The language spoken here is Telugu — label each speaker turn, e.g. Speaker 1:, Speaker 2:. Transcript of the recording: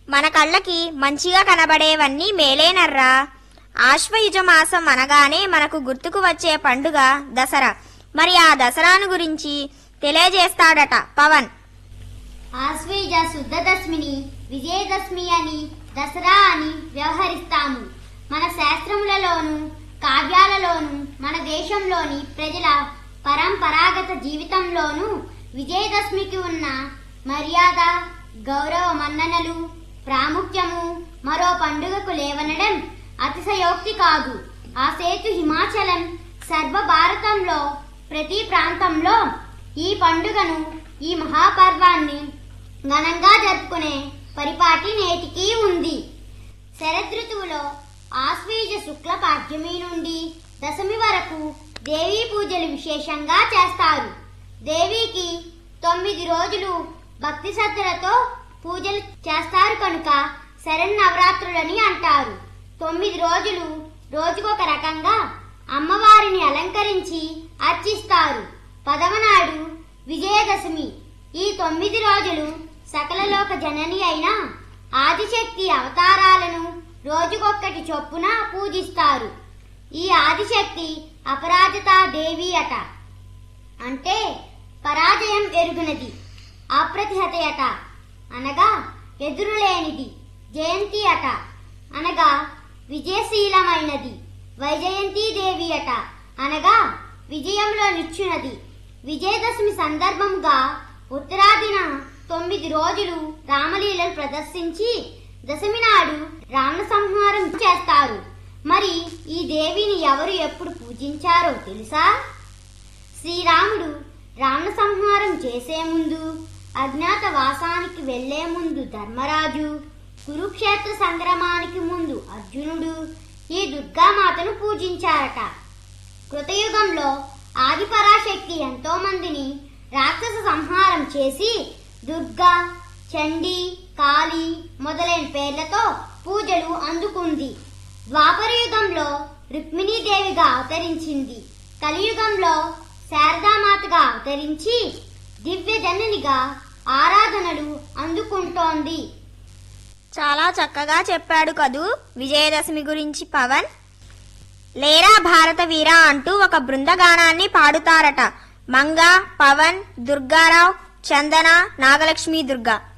Speaker 1: మన కళ్ళకి మంచిగా కనబడేవన్నీ మేలేనర్రా ఆశ్వయుజ మాసం అనగానే మనకు గుర్తుకు వచ్చే పండుగ దసరా మరి ఆ దసరాను గురించి తెలియజేస్తాడట పవన్
Speaker 2: ఆశ్వేజ శుద్ధ దశమిని విజయదశమి అని దసరా అని వ్యవహరిస్తాము మన శాస్త్రములలోను కావ్యాలలోను మన దేశంలోని ప్రజల పరంపరాగత జీవితంలోనూ విజయదశమికి ఉన్న మర్యాద గౌరవ మన్ననలు ప్రాముఖ్యము మరో పండుగకు లేవనడం అతిశయోక్తి కాదు ఆ సేతు హిమాచలం సర్వ భారతంలో ప్రతి ప్రాంతంలో ఈ పండుగను ఈ మహాపర్వాన్ని ఘనంగా జరుపుకునే పరిపాటి నేటికి ఉంది శరదృతువులో ఆశ్వీజ శుక్ల పాడ్యమి నుండి దశమి వరకు దేవీ పూజలు విశేషంగా చేస్తారు దేవికి తొమ్మిది రోజులు భక్తి శ్రద్ధలతో పూజలు చేస్తారు కనుక శరన్నవరాత్రులని అంటారు తొమ్మిది రోజులు రోజుకొక రకంగా అమ్మవారిని అలంకరించి అర్చిస్తారు పదవనాడు విజయదశమి ఈ తొమ్మిది రోజులు సకలలోక జనని అయిన ఆదిశక్తి అవతారాలను రోజుకొక్కటి చొప్పున పూజిస్తారు ఈ ఆదిశక్తి అపరాజితా దేవి అట అంటే పరాజయం ఎరుగునది అప్రతిహతయట అనగా ఎదురులేనిది జయంతి అట అనగా విజయశీలమైనది వైజయంతి దేవి అట అనగా విజయంలో నిచ్చునది విజయదశమి సందర్భంగా ఉత్తరాదిన తొమ్మిది రోజులు రామలీలలు ప్రదర్శించి దశమి నాడు రావణ సంహారం చేస్తారు మరి ఈ దేవిని ఎవరు ఎప్పుడు పూజించారో తెలుసా శ్రీరాముడు రావణ సంహారం చేసే ముందు అజ్ఞాత వాసానికి వెళ్లే ముందు ధర్మరాజు కురుక్షేత్ర సంగ్రమానికి ముందు అర్జునుడు ఈ దుర్గామాతను పూజించారట కృతయుగంలో ఆదిపరాశక్తి ఎంతో మందిని రాక్షస సంహారం చేసి దుర్గా చండీ కాళీ మొదలైన పేర్లతో పూజలు అందుకుంది ద్వాపర యుగంలో రుక్మిణీదేవిగా అవతరించింది కలియుగంలో శారదామాతగా అవతరించి దివ్య జననిగా ఆరాధనలు అందుకుంటోంది
Speaker 1: చాలా చక్కగా చెప్పాడు కదూ విజయదశమి గురించి పవన్ లేరా భారత వీర అంటూ ఒక బృందగానాన్ని పాడుతారట మంగ పవన్ దుర్గారావు చందన నాగలక్ష్మి దుర్గా